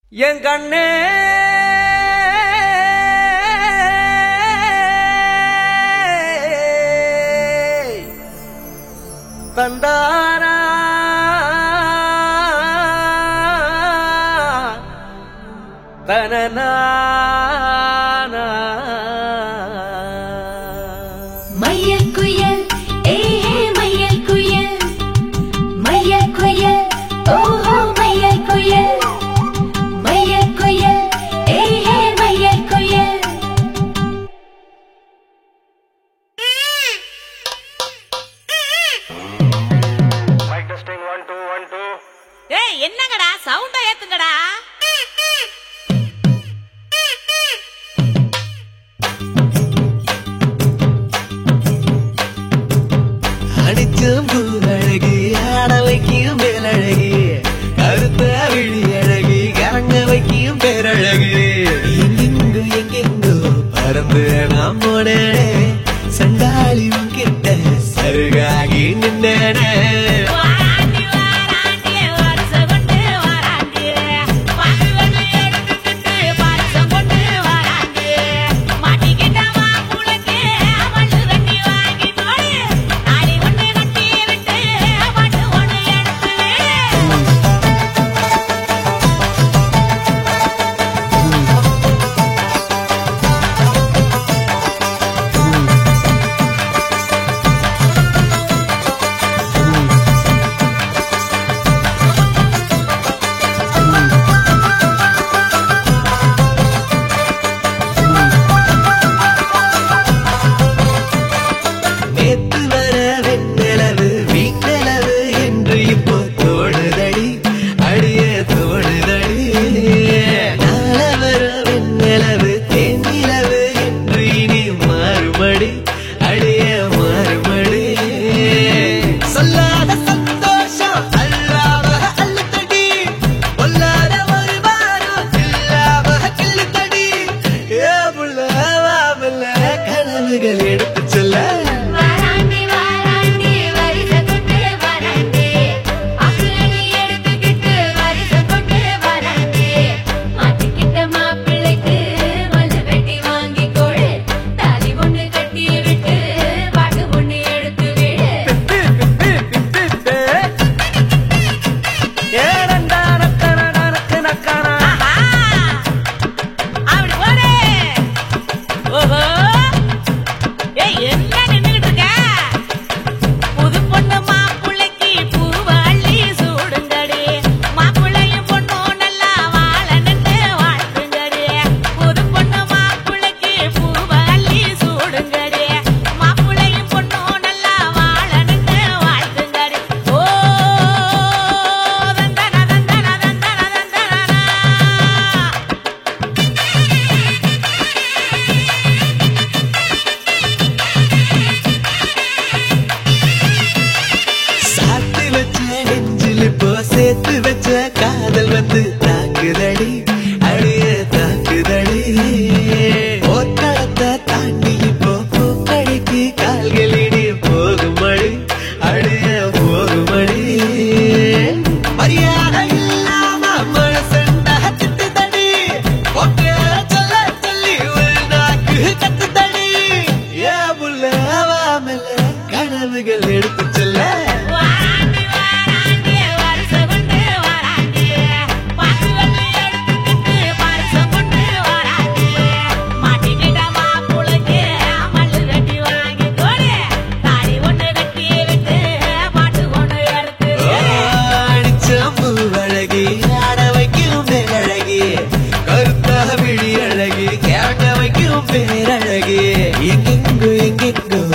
என் கண்ணே தந்தாரா தனனா மையல் குயில் ஏஹே மையல் குயில் மையல் குயில் ஓஹோ மையல் குயில் மையல் குயில் ஏஹே மையல் குயில் mic testing one two one two ஏய் என்னங்கடா சவுண்ட ஏத்துங்கடா அடிச்சும் பூவழகு ஆட வைக்கும் மேலழகு கருத்த விழி அழகு கரங்க வைக்கும் பேரழகு எங்கெங்கோ எங்கெங்கோ பறந்து நாம் போனேனே சண்டாளி உன் கிட்ட சருகாகி நின்னேனே வாராண்டி வாராண்டி வருஷம் கொண்டு வாராண்டி வாங்குவது எடுத்துக்கிட்டு பரிசம் கொண்டு வாராண்டி மாட்டிக்கிட்ட மாப்புளுக்கு மண்ணு கட்டி வாங்கி போடு தாலி ஒண்ணு கட்டி விட்டு பாட்டு ஒண்ணு எடுத்து விடு நேத்து வர வெண்ணிலவு வீட்டளவு என்று இப்போ தோடுதடி அடிய தோடுதடி நாள வர வெண்ணிலவு தேனிலவு என்று இனி மாறுபடி அடிய மாறுபடி சொல்லாத சந்தோஷம் அல்லாம அல்லத்தடி பொல்லாத ஒரு வாரம் இல்லாம கிள்ளுத்தடி ஏ புள்ள வாமல்ல கனவுகள் எடுத்து சொல்ல வாராண்டி வாராண்டி வரிசை கொண்டு வாராண்டி அக்களி எடுத்துக்கிட்டு வரிசை கொண்டு வாராண்டி மாட்டிக்கிட்ட மாப்பிள்ளைக்கு மல்லு வெட்டி வாங்கி கொடு தாலி ஒண்ணு கட்டி விட்டு பாட்டு ஒண்ணு எடுத்து விடு ஆஹா அப்படி போடு ஓஹோ ஏய் என்ன நின்னுகிட்டு இருக்க புது பொண்ணு மாப்புள்ளைக்கு பூவள்ளி சூடுங்கடி மாப்புள்ளையும் பொண்ணும் நல்லா வாழணுன்னு வாழ்த்துங்கடி புது பொண்ணு மாப்புள்ளைக்கு பூவள்ளி சூடுங்கடி மாப்புள்ளையும் பொண்ணும் நல்லா வாழணுன்னு வாழ்த்துங்கடி ஓ தந்தன தந்தன தந்தன தந்தனா சாத்து வச்ச நெஞ்சில் இப்போ சேர்த்து வச்ச காதல் வந்து தாக்குதடி அடிய தாக்குதடி போர்க்களத்தை தாண்டி இப்போ பூக்கடைக்கு கால்களிடி போகுமடி அடிய போகுமடி மரியாதை இல்லாம மனசண்டா திட்டுதடி ஒக்கே சொல்ல சொல்லி ஒரு நாக்கு கத்துதடி ஏ புள்ள வாமல கனவுகள் எடுத்து சொல்ல வாராண்டி வாராண்டி வருஷம் கொண்டு வாராண்டி பாட்டு வந்து எடுத்துக்கிட்டு பரிசம் கொண்டு வாராண்டி மாட்டிக்கிட்ட மாப்புளுக்கு மல்லு கட்டி வாங்கி கொடு தாலி ஒண்ணு கட்டி விட்டு பாட்டு ஒண்ணு எடுத்து அடிச்சம்பு அழகி ஆட வைக்கும் பேரழகி கருத்தாக விழி அழகி கேட்ட வைக்கும் பேரழகி எங்கெங்கோ எங்கெங்கோ